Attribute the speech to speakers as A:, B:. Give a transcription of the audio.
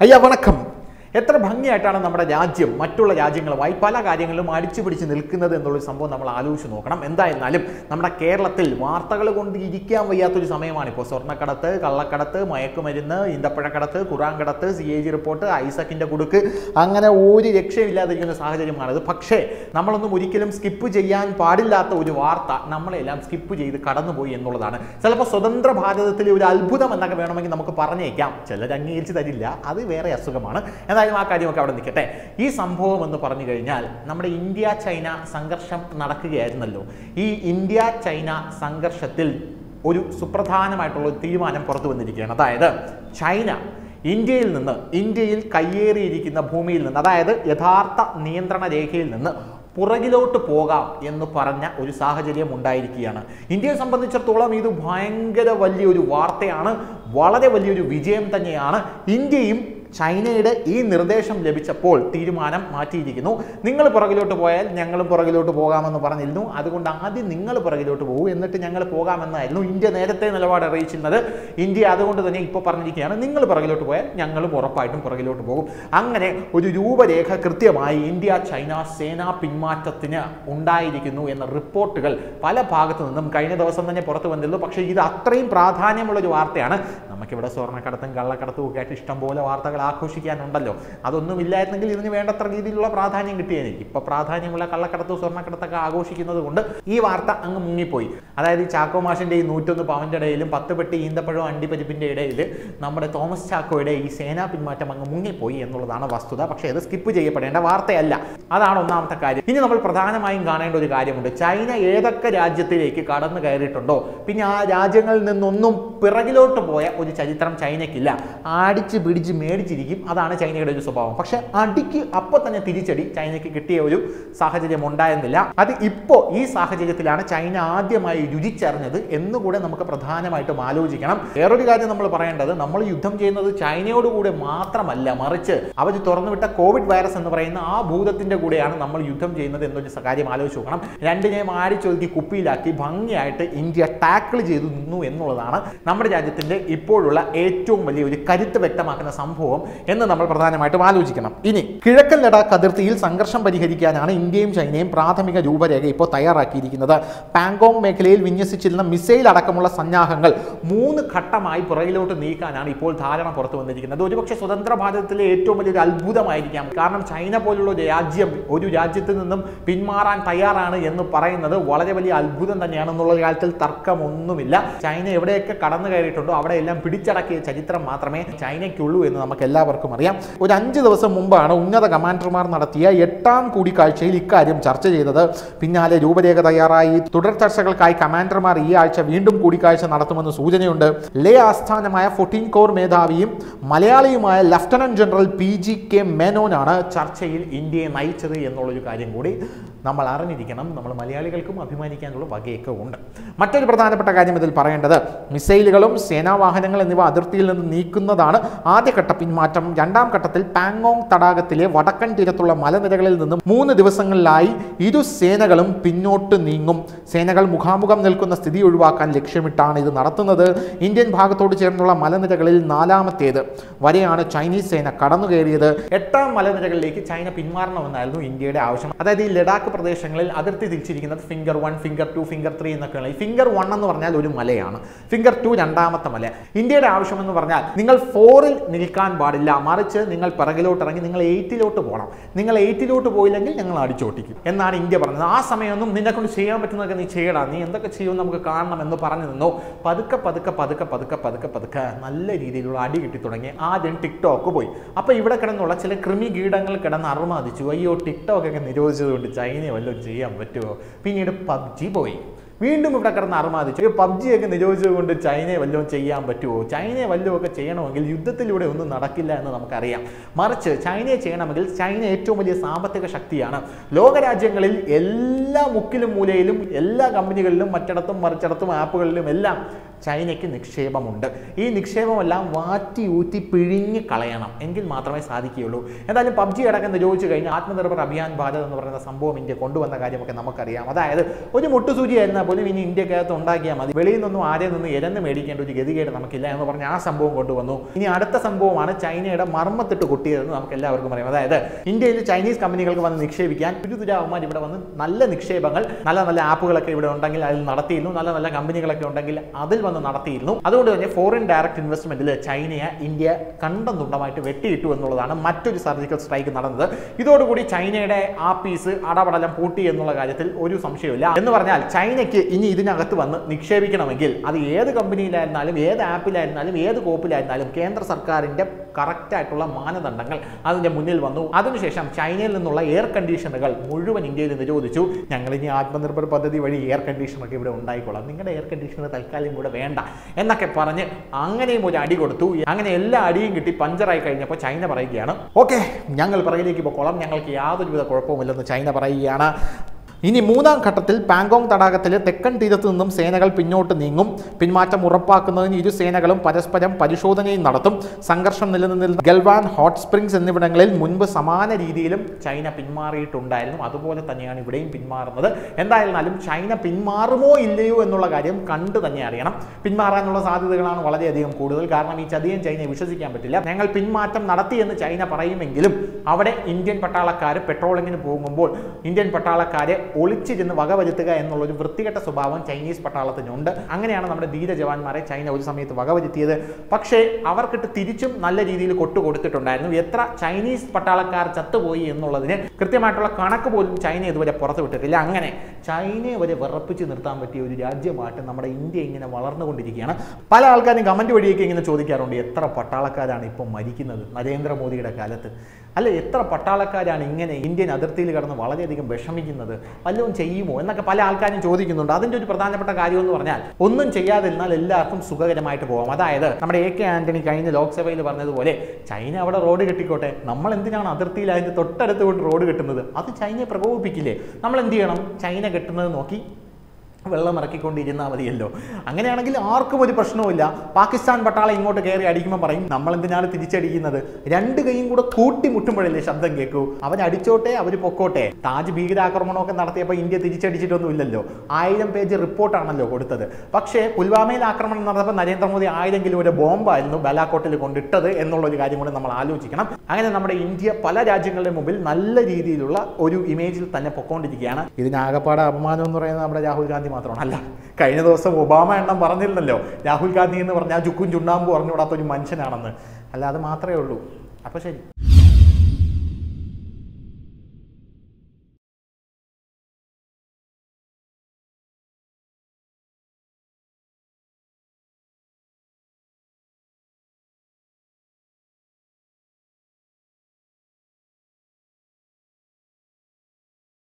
A: അയ്യ വണക്കം എത്ര ഭംഗിയായിട്ടാണ് നമ്മുടെ രാജ്യം മറ്റുള്ള രാജ്യങ്ങളുമായി പല കാര്യങ്ങളിലും അടിച്ചു പിടിച്ച് നിൽക്കുന്നത് എന്നുള്ളൊരു സംഭവം നമ്മൾ ആലോചിച്ച് നോക്കണം എന്തായിരുന്നാലും നമ്മുടെ കേരളത്തിൽ വാർത്തകൾ കൊണ്ട് ഇരിക്കാൻ വയ്യാത്തൊരു സമയമാണ് ഇപ്പോൾ സ്വർണ്ണക്കടത്ത് കള്ളക്കടത്ത് മയക്കുമരുന്ന് ഈന്തപ്പഴക്കടത്ത് ഖുറാൻ കടത്ത് സി എ ജി റിപ്പോർട്ട് ഐസക്കിൻ്റെ കുടുക്ക് അങ്ങനെ ഒരു രക്ഷയില്ലാതിരിക്കുന്ന സാഹചര്യമാണിത് പക്ഷേ നമ്മളൊന്നും ഒരിക്കലും സ്കിപ്പ് ചെയ്യാൻ പാടില്ലാത്ത ഒരു വാർത്ത നമ്മളെല്ലാം സ്കിപ്പ് ചെയ്ത് കടന്നുപോയി എന്നുള്ളതാണ് ചിലപ്പോൾ സ്വതന്ത്ര ഭാരതത്തിലെ ഒരു അത്ഭുതം എന്നൊക്കെ വേണമെങ്കിൽ നമുക്ക് പറഞ്ഞേക്കാം ചിലർ അംഗീകരിച്ച് തരില്ല അത് വേറെ അസുഖമാണ് എന്തായാലും ആ കാര്യമൊക്കെ അവിടെ നിൽക്കട്ടെ ഈ സംഭവം എന്ന് പറഞ്ഞു കഴിഞ്ഞാൽ നമ്മുടെ ഇന്ത്യ ചൈന സംഘർഷം നടക്കുകയായിരുന്നല്ലോ ഈ ഇന്ത്യ ചൈന സംഘർഷത്തിൽ ഒരു സുപ്രധാനമായിട്ടുള്ള ഒരു തീരുമാനം പുറത്തു വന്നിരിക്കുകയാണ് അതായത് ചൈന ഇന്ത്യയിൽ നിന്ന് ഇന്ത്യയിൽ കയ്യേറിയിരിക്കുന്ന ഭൂമിയിൽ നിന്ന് അതായത് യഥാർത്ഥ നിയന്ത്രണ രേഖയിൽ നിന്ന് പുറകിലോട്ട് പോകാം എന്ന് പറഞ്ഞ ഒരു സാഹചര്യം ഉണ്ടായിരിക്കുകയാണ് ഇന്ത്യയെ സംബന്ധിച്ചിടത്തോളം ഇത് ഭയങ്കര വലിയൊരു വാർത്തയാണ് വളരെ വലിയൊരു വിജയം തന്നെയാണ് ഇന്ത്യയും ചൈനയുടെ ഈ നിർദ്ദേശം ലഭിച്ചപ്പോൾ തീരുമാനം മാറ്റിയിരിക്കുന്നു നിങ്ങൾ പുറകിലോട്ട് പോയാൽ ഞങ്ങളും പുറകിലോട്ട് പോകാമെന്ന് പറഞ്ഞിരുന്നു അതുകൊണ്ട് ആദ്യം നിങ്ങൾ പുറകിലോട്ട് പോകും എന്നിട്ട് ഞങ്ങൾ പോകാമെന്നായിരുന്നു ഇന്ത്യ നേരത്തെ നിലപാട് അറിയിച്ചിരുന്നത് ഇന്ത്യ അതുകൊണ്ട് തന്നെ ഇപ്പോൾ പറഞ്ഞിരിക്കുകയാണ് നിങ്ങൾ പുറകിലോട്ട് പോയാൽ ഞങ്ങളും ഉറപ്പായിട്ടും പുറകിലോട്ട് പോകും അങ്ങനെ ഒരു രൂപരേഖ കൃത്യമായി ഇന്ത്യ ചൈന സേനാ പിന്മാറ്റത്തിന് ഉണ്ടായിരിക്കുന്നു എന്ന റിപ്പോർട്ടുകൾ പല ഭാഗത്തു നിന്നും കഴിഞ്ഞ ദിവസം തന്നെ പുറത്തു വന്നിരുന്നു പക്ഷേ ഇത് അത്രയും പ്രാധാന്യമുള്ള ഒരു വാർത്തയാണ് നമുക്കിവിടെ സ്വർണ്ണക്കടത്തും കള്ളക്കടത്തും ഒക്കെ ആയിട്ട് ഇഷ്ടംപോലെ വാർത്തകൾ ആഘോഷിക്കാനുണ്ടല്ലോ അതൊന്നും ഇല്ലായിരുന്നെങ്കിൽ ഇതിന് വേണ്ടത്ര രീതിയിലുള്ള പ്രാധാന്യം കിട്ടിയേനെ ഇപ്പൊ പ്രാധാന്യമുള്ള കള്ളക്കടത്തും സ്വർണ്ണക്കടത്തൊക്കെ ആഘോഷിക്കുന്നത് കൊണ്ട് ഈ വാർത്ത അങ്ങ് മുങ്ങിപ്പോയി അതായത് ഈ ചാക്കോ മാഷിന്റെ ഈ നൂറ്റൊന്ന് പവന്റെ ഇടയിലും പത്ത് പെട്ടി ഈന്തപ്പഴവും അണ്ടിപ്പരിപ്പിന്റെ ഇടയിൽ നമ്മുടെ തോമസ് ചാക്കോയുടെ ഈ സേനാ പിന്മാറ്റം അങ്ങ് മുങ്ങിപ്പോയി എന്നുള്ളതാണ് വസ്തുത പക്ഷേ അത് സ്കിപ്പ് ചെയ്യപ്പെടേണ്ട വാർത്തയല്ല അതാണ് ഒന്നാമത്തെ കാര്യം ഇനി നമ്മൾ പ്രധാനമായും കാണേണ്ട ഒരു കാര്യമുണ്ട് ചൈന ഏതൊക്കെ രാജ്യത്തിലേക്ക് കടന്നു കയറിയിട്ടുണ്ടോ പിന്നെ ആ രാജ്യങ്ങളിൽ നിന്നൊന്നും പിറകിലോട്ട് പോയ ഒരു ചരിത്രം ചൈനയ്ക്കില്ല അടിച്ച് പിടിച്ച് മേടിച്ചിരിക്കും അതാണ് ചൈനയുടെ ഒരു സ്വഭാവം പക്ഷെ അടിക്ക് അപ്പോൾ തന്നെ തിരിച്ചടി ചൈനയ്ക്ക് കിട്ടിയ ഒരു സാഹചര്യം ഉണ്ടായിരുന്നില്ല അത് ഇപ്പോൾ ഈ സാഹചര്യത്തിലാണ് ചൈന ആദ്യമായി രുചിച്ചറിഞ്ഞത് എന്നുകൂടെ നമുക്ക് പ്രധാനമായിട്ടും ആലോചിക്കണം വേറൊരു കാര്യം നമ്മൾ പറയേണ്ടത് നമ്മൾ യുദ്ധം ചെയ്യുന്നത് ചൈനയോടുകൂടെ മാത്രമല്ല മറിച്ച് അവർ തുറന്നുവിട്ട കോവിഡ് വൈറസ് എന്ന് പറയുന്ന ആ ഭൂതത്തിന്റെ കൂടെയാണ് നമ്മൾ യുദ്ധം ചെയ്യുന്നത് എന്നൊരു കാര്യം ആലോചിച്ച് നോക്കണം രണ്ടിനെയും ആരിച്ചൊതുക്കി കുപ്പിയിലാക്കി ഭംഗിയായിട്ട് ഇന്ത്യ ടാക്കിൾ ചെയ്തു നിന്നു എന്നുള്ളതാണ് നമ്മുടെ രാജ്യത്തിന്റെ ഇപ്പോഴുള്ള ഏറ്റവും വലിയ ഒരു കരുത്ത് വ്യക്തമാക്കുന്ന സംഭവം എന്ന് നമ്മൾ പ്രധാനമായിട്ടും ആലോചിക്കണം ഇനി കിഴക്കൻ ലഡാക്ക് അതിർത്തിയിൽ സംഘർഷം പരിഹരിക്കാനാണ് ഇന്ത്യയും ചൈനയും പ്രാഥമിക രൂപരേഖ ഇപ്പോൾ തയ്യാറാക്കിയിരിക്കുന്നത് പാങ്കോങ് മേഖലയിൽ വിന്യസിച്ചിരുന്ന മിസൈൽ അടക്കമുള്ള സന്നാഹങ്ങൾ മൂന്ന് ഘട്ടമായി പുറകിലോട്ട് നീക്കാനാണ് ഇപ്പോൾ ധാരണ പുറത്തു വന്നിരിക്കുന്നത് ഒരുപക്ഷെ സ്വതന്ത്ര ഭാരതത്തിലെ ഏറ്റവും വലിയൊരു അത്ഭുതമായിരിക്കാം കാരണം ചൈന പോലുള്ള ഒരു രാജ്യം ഒരു രാജ്യത്ത് നിന്നും പിന്മാറാൻ തയ്യാറാണ് എന്ന് പറയുന്നത് വളരെ വലിയ അത്ഭുതം തന്നെയാണ് എന്നുള്ള കാര്യത്തിൽ തർക്കമൊന്നുമില്ല ചൈന എവിടെയൊക്കെ കടന്നു കയറിയിട്ടുണ്ടോ അവിടെയെല്ലാം പിടിച്ചടക്കിയ ചരിത്രം മാത്രമേ ചൈനയ്ക്കുള്ളൂ എന്ന് നമുക്ക് എല്ലാവർക്കും അറിയാം ഒരു അഞ്ച് ദിവസം മുമ്പാണ് ഉന്നത കമാൻഡർമാർ നടത്തിയ എട്ടാം കൂടിക്കാഴ്ചയിൽ ഇക്കാര്യം ചർച്ച ചെയ്തത് പിന്നാലെ രൂപരേഖ തയ്യാറായി തുടർ ചർച്ചകൾക്കായി കമാൻഡർമാർ ഈ ആഴ്ച വീണ്ടും കൂടിക്കാഴ്ച നടത്തുമെന്ന് സൂചനയുണ്ട് ലേ ആസ്ഥാനമായ ഫോർട്ടീൻ കോർ മേധാവിയും മലയാളിയുമായ lieutenant general P G K മേനോനാണ് ചർച്ചയിൽ ഇന്ത്യയെ നയിച്ചത് എന്നുള്ളൊരു കാര്യം കൂടി നമ്മൾ അറിഞ്ഞിരിക്കണം നമ്മൾ മലയാളികൾക്കും അഭിമാനിക്കാനുള്ള വകയൊക്കെ ഉണ്ട് മറ്റൊരു പ്രധാനപ്പെട്ട കാര്യം ഇതിൽ പറയേണ്ടത് മിസൈലുകളും സേനാവാഹനങ്ങൾ എന്നിവ അതിർത്തിയിൽ നിന്ന് നീക്കുന്നതാണ് ആദ്യഘട്ട പിന്മാറ്റം രണ്ടാം ഘട്ടത്തിൽ പാങ്ങോങ് തടാകത്തിലെ വടക്കൻ തീരത്തുള്ള മലനിരകളിൽ നിന്നും മൂന്ന് ദിവസങ്ങളിലായി ഇരു സേനകളും പിന്നോട്ട് നീങ്ങും സേനകൾ മുഖാമുഖം നിൽക്കുന്ന സ്ഥിതി ഒഴിവാക്കാൻ ലക്ഷ്യമിട്ടാണ് ഇത് നടത്തുന്നത് ഇന്ത്യൻ ഭാഗത്തോട് ചേർന്നുള്ള മലനിരകളിൽ നാലാമത്തേത് വരെയാണ് ചൈനീസ് സേന കടന്നു കയറിയത് എട്ടാം മലനിരകളിലേക്ക് ചൈന പിന്മാറണമെന്നായിരുന്നു ഇന്ത്യയുടെ ആവശ്യം അതായത് ഈ ലഡാക്ക് പ്രദേശങ്ങളിൽ അതിർത്തി തിരിച്ചിരിക്കുന്നത് finger one finger two finger three എന്നൊക്കെയുള്ള ഈ ഫിംഗർ വൺ എന്ന് പറഞ്ഞാൽ ഒരു മലയാണ് ഫിംഗർ ടു രണ്ടാമത്തെ മല ഇന്ത്യയുടെ ആവശ്യം എന്ന് പറഞ്ഞാൽ നിങ്ങൾ ഫോറിൽ നിൽക്കാൻ പാടില്ല മറിച്ച് നിങ്ങൾ പിറകിലോട്ട് ഇറങ്ങി നിങ്ങൾ എയ്റ്റിലോട്ട് പോകണം നിങ്ങൾ എയ്റ്റിലോട്ട് പോയില്ലെങ്കിൽ ഞങ്ങൾ അടിച്ചോട്ടിക്കും എന്നാണ് ഇന്ത്യ പറഞ്ഞത് ആ സമയമൊന്നും നിന്നെ കൊണ്ട് ചെയ്യാൻ പറ്റുന്നതൊക്കെ നീ ചെയ്യണം നീ എന്തൊക്കെ ചെയ്യും നമുക്ക് കാണണം എന്ന് പറഞ്ഞു നിന്നോ പതുക്കെ പതുക്കെ പതുക്കെ പതുക്കെ പതുക്കെ പതുക്കെ നല്ല രീതിയിലുള്ള അടി കിട്ടി തുടങ്ങി ആദ്യം ടിക്ടോക്ക് പോയി അപ്പോൾ ഇവിടെ കിടന്നുള്ള ചില കൃമി കീടങ്ങൾ കിടന്ന് അറുമാദിച്ചു അയ്യോ ടിക്ടോക്ക് ഒക്കെ നിരോധിച്ചതുകൊണ്ട് ചൈന വല്ലതും ചെയ്യാൻ പറ്റുമോ പിന്നീട് പബ്ജി പോയി വീണ്ടും ഇവിടെ കിടന്ന് അറുമാദിച്ചു പബ്ജി ഒക്കെ നിരോധിച്ചുകൊണ്ട് ചൈനയെ വല്ലതും ചെയ്യാൻ പറ്റുമോ ചൈനയെ വല്ലതും ഒക്കെ ചെയ്യണമെങ്കിൽ യുദ്ധത്തിലൂടെ ഒന്നും നടക്കില്ല എന്ന് നമുക്കറിയാം മറിച്ച് ചൈനയെ ചെയ്യണമെങ്കിൽ ചൈന ഏറ്റവും വലിയ സാമ്പത്തിക ശക്തിയാണ് ലോകരാജ്യങ്ങളിൽ എല്ലാ മുക്കിലും മൂലയിലും എല്ലാ കമ്പനികളിലും മറ്റിടത്തും മറിച്ചിടത്തും ആപ്പുകളിലും എല്ലാം ചൈനയ്ക്ക് നിക്ഷേപമുണ്ട് ഈ നിക്ഷേപമെല്ലാം വാറ്റി ഊറ്റി പിഴിഞ്ഞ് കളയണം എങ്കിൽ മാത്രമേ സാധിക്കുകയുള്ളൂ എന്തായാലും പബ്ജി അടക്കം നിരോധിച്ചു കഴിഞ്ഞാൽ ആത്മനിർഭർ അഭിയാൻ ഭാരത് എന്ന് പറയുന്ന സംഭവം ഇന്ത്യ കൊണ്ടുവന്ന കാര്യമൊക്കെ നമുക്കറിയാം അതായത് ഒരു മുട്ടുസൂചി ആയിരുന്നാൽ പോലും ഇനി ഇന്ത്യക്കകത്ത് ഉണ്ടാക്കിയാൽ മതി വെളിയിൽ നിന്നും ആരെയും നിന്ന് ഇരന്ന് മേടിക്കേണ്ട ഒരു ഗതികേട് നമുക്കില്ല എന്ന് പറഞ്ഞ് ആ സംഭവം കൊണ്ടുവന്നു ഇനി അടുത്ത സംഭവമാണ് ചൈനയുടെ മർമ്മത്തിട്ട് കൊട്ടിയതെന്ന് നമുക്ക് എല്ലാവർക്കും അറിയാം അതായത് ഇന്ത്യയിൽ ചൈനീസ് കമ്പനികൾക്ക് വന്ന് നിക്ഷേപിക്കാൻ ഗുരുതുരാവന്മാർ ഇവിടെ വന്ന് നല്ല നിക്ഷേപങ്ങൾ നല്ല നല്ല ആപ്പുകളൊക്കെ ഇവിടെ ഉണ്ടെങ്കിൽ അതിൽ നടത്തിയിരുന്നു നല്ല നല്ല കമ്പനികളൊക്കെ ഉണ്ടെങ്കിൽ അതിൽ വന്ന് നടത്തിയിരുന്നു അതുകൊണ്ട് തന്നെ ഫോറിൻ ഡയറക്റ്റ് ഇൻവെസ്റ്റ്മെന്റിൽ ചൈനയെ ഇന്ത്യ കണ്ടം തുണ്ടമായിട്ട് വെട്ടിയിട്ടു എന്നുള്ളതാണ് മറ്റൊരു സർജിക്കൽ സ്ട്രൈക്ക് നടന്നത് ഇതോടുകൂടി ചൈനയുടെ ആപ്പീസ് അടപടലം പൂട്ടി എന്നുള്ള കാര്യത്തിൽ ഒരു സംശയമില്ല എന്ന് പറഞ്ഞാൽ ചൈനയ്ക്ക് ഇനി ഇതിനകത്ത് വന്ന് നിക്ഷേപിക്കണമെങ്കിൽ അത് ഏത് കമ്പനിയിലായിരുന്നാലും ഏത് ആപ്പിലായിരുന്നാലും ഏത് കോപ്പിലായിരുന്നാലും കേന്ദ്ര സർക്കാരിന്റെ കറക്റ്റ് ആയിട്ടുള്ള മാനദണ്ഡങ്ങൾ അതിന്റെ മുന്നിൽ വന്നു അതിനുശേഷം ചൈനയിൽ നിന്നുള്ള എയർ കണ്ടീഷനുകൾ മുഴുവൻ ഇന്ത്യയിൽ നിരോധിച്ചു ഞങ്ങൾ ഇനി ആത്മനിർഭർ പദ്ധതി വഴി എയർ കണ്ടീഷനൊക്കെ ഇവിടെ ഉണ്ടായിക്കോളാം നിങ്ങളുടെ എയർ കണ്ടീഷണർ തൽക്കാലം ഇവിടെ വേണ്ട എന്നൊക്കെ പറഞ്ഞ് അങ്ങനെയും ഒരു അടി കൊടുത്തു അങ്ങനെ എല്ലാ അടിയും കിട്ടി പഞ്ചറായി കഴിഞ്ഞപ്പോൾ ചൈന പറയുകയാണ് ഓക്കെ ഞങ്ങൾ പിറകിലേക്ക് പോക്കോളാം ഞങ്ങൾക്ക് യാതൊരുവിധ കുഴപ്പവുമില്ലെന്ന് ചൈന പറയുകയാണ് ഇനി മൂന്നാം ഘട്ടത്തിൽ പാങ്കോങ് തടാകത്തിലെ തെക്കൻ തീരത്തു നിന്നും സേനകൾ പിന്നോട്ട് നീങ്ങും പിന്മാറ്റം ഉറപ്പാക്കുന്നതിന് ഇരു സേനകളും പരസ്പരം പരിശോധനയും നടത്തും സംഘർഷം നിലനിന്നിരുന്ന ഗൽവാൻ ഹോട്ട് സ്പ്രിങ്സ് എന്നിവിടങ്ങളിൽ മുൻപ് സമാന രീതിയിലും ചൈന പിന്മാറിയിട്ടുണ്ടായിരുന്നു അതുപോലെ തന്നെയാണ് ഇവിടെയും പിന്മാറുന്നത് എന്തായിരുന്നാലും ചൈന പിന്മാറുമോ ഇല്ലയോ എന്നുള്ള കാര്യം കണ്ടു തന്നെ അറിയണം പിന്മാറാനുള്ള സാധ്യതകളാണ് വളരെയധികം കൂടുതൽ കാരണം ഈ ചതിയൻ ചൈനയെ വിശ്വസിക്കാൻ പറ്റില്ല ഞങ്ങൾ പിന്മാറ്റം നടത്തിയെന്ന് ചൈന പറയുമെങ്കിലും അവിടെ ഇന്ത്യൻ പട്ടാളക്കാർ പെട്രോളിങ്ങിന് പോകുമ്പോൾ ഇന്ത്യൻ പട്ടാളക്കാരെ ഒളിച്ചിരുന്ന് വകവരുത്തുക എന്നുള്ള ഒരു വൃത്തികെട്ട സ്വഭാവം ചൈനീസ് പട്ടാളത്തിനുണ്ട് അങ്ങനെയാണ് നമ്മുടെ ധീര ജവാന്മാരെ ചൈന ഒരു സമയത്ത് വകവരുത്തിയത് പക്ഷേ അവർക്കിട്ട് തിരിച്ചും നല്ല രീതിയിൽ കൊട്ടു കൊടുത്തിട്ടുണ്ടായിരുന്നു എത്ര ചൈനീസ് പട്ടാളക്കാർ ചത്തുപോയി എന്നുള്ളതിന് കൃത്യമായിട്ടുള്ള കണക്ക് പോലും ചൈന ഇതുവരെ പുറത്തു വിട്ടിട്ടില്ല അങ്ങനെ ചൈനയെ വരെ വിറപ്പിച്ച് നിർത്താൻ പറ്റിയ ഒരു രാജ്യമായിട്ട് നമ്മുടെ ഇന്ത്യ ഇങ്ങനെ വളർന്നുകൊണ്ടിരിക്കുകയാണ് പല ആൾക്കാരും കമന്റ് വഴിയൊക്കെ ഇങ്ങനെ ചോദിക്കാറുണ്ട് എത്ര പട്ടാളക്കാരാണ് ഇപ്പോൾ മരിക്കുന്നത് നരേന്ദ്രമോദിയുടെ കാലത്ത് അല്ല എത്ര പട്ടാളക്കാരാണ് ഇങ്ങനെ ഇന്ത്യൻ അതിർത്തിയിൽ കിടന്ന് വളരെയധികം വിഷമിക്കുന്നത് വല്ലതും ചെയ്യുമോ എന്നൊക്കെ പല ആൾക്കാരും ചോദിക്കുന്നുണ്ട് അതിൻ്റെ ഒരു പ്രധാനപ്പെട്ട കാര്യം എന്ന് പറഞ്ഞാൽ ഒന്നും ചെയ്യാതിരുന്നാൽ എല്ലാവർക്കും സുഖകരമായിട്ട് പോകാം അതായത് നമ്മുടെ എ കെ ആന്റണി കഴിഞ്ഞ ലോക്സഭയിൽ പറഞ്ഞതുപോലെ ചൈന അവിടെ റോഡ് കെട്ടിക്കോട്ടെ നമ്മൾ എന്തിനാണ് അതിർത്തിയിൽ അതിൻ്റെ തൊട്ടടുത്ത് കൊണ്ട് റോഡ് കെട്ടുന്നത് അത് ചൈനയെ പ്രകോപിപ്പിക്കില്ലേ നമ്മൾ എന്ത് ചെയ്യണം ചൈന കെട്ടുന്നത് നോക്കി വെള്ളം ഇറക്കിക്കൊണ്ടിരുന്നാൽ മതിയല്ലോ അങ്ങനെയാണെങ്കിൽ ആർക്കും ഒരു പ്രശ്നവുമില്ല പാകിസ്ഥാൻ പട്ടാളം ഇങ്ങോട്ട് കയറി അടിക്കുമ്പോൾ പറയും നമ്മൾ എന്തിനാണ് തിരിച്ചടിക്കുന്നത് രണ്ട് കൈയും കൂടെ കൂട്ടി മുട്ടുമ്പോഴല്ലേ ശബ്ദം കേൾക്കൂ അവൻ അടിച്ചോട്ടെ അവർ പൊക്കോട്ടെ താജ് ഭീകരാക്രമണമൊക്കെ നടത്തിയപ്പോൾ ഇന്ത്യ തിരിച്ചടിച്ചിട്ടൊന്നുമില്ലല്ലോ ആയിരം പേജ് റിപ്പോർട്ടാണല്ലോ കൊടുത്തത് പക്ഷേ പുൽവാമയിൽ ആക്രമണം നടന്നപ്പോൾ നരേന്ദ്രമോദി ആയിരം കിലോ ഒരു ബോംബായിരുന്നു ബലാക്കോട്ടിൽ കൊണ്ടിട്ടത് എന്നുള്ളൊരു കാര്യം കൂടി നമ്മൾ ആലോചിക്കണം അങ്ങനെ നമ്മുടെ ഇന്ത്യ പല രാജ്യങ്ങളുടെ മുമ്പിൽ നല്ല രീതിയിലുള്ള ഒരു ഇമേജിൽ തന്നെ പൊക്കോണ്ടിരിക്കുകയാണ് ഇതിനാകപ്പാടെ അപമാനം എന്ന് പറയുന്നത് നമ്മുടെ രാഹുൽ ഗാന്ധി മാത്രമാണ് അല്ല കഴിഞ്ഞ ദിവസം ഒബാമ എണ്ണം പറഞ്ഞിരുന്നല്ലോ രാഹുൽ ഗാന്ധി എന്ന് പറഞ്ഞാൽ ചുക്കും ചുണ്ണാമ്പും അറിഞ്ഞുകൂടാത്ത ഒരു മനുഷ്യനാണെന്ന് അല്ല അത് മാത്രമേ ഉള്ളൂ അപ്പോൾ ശരി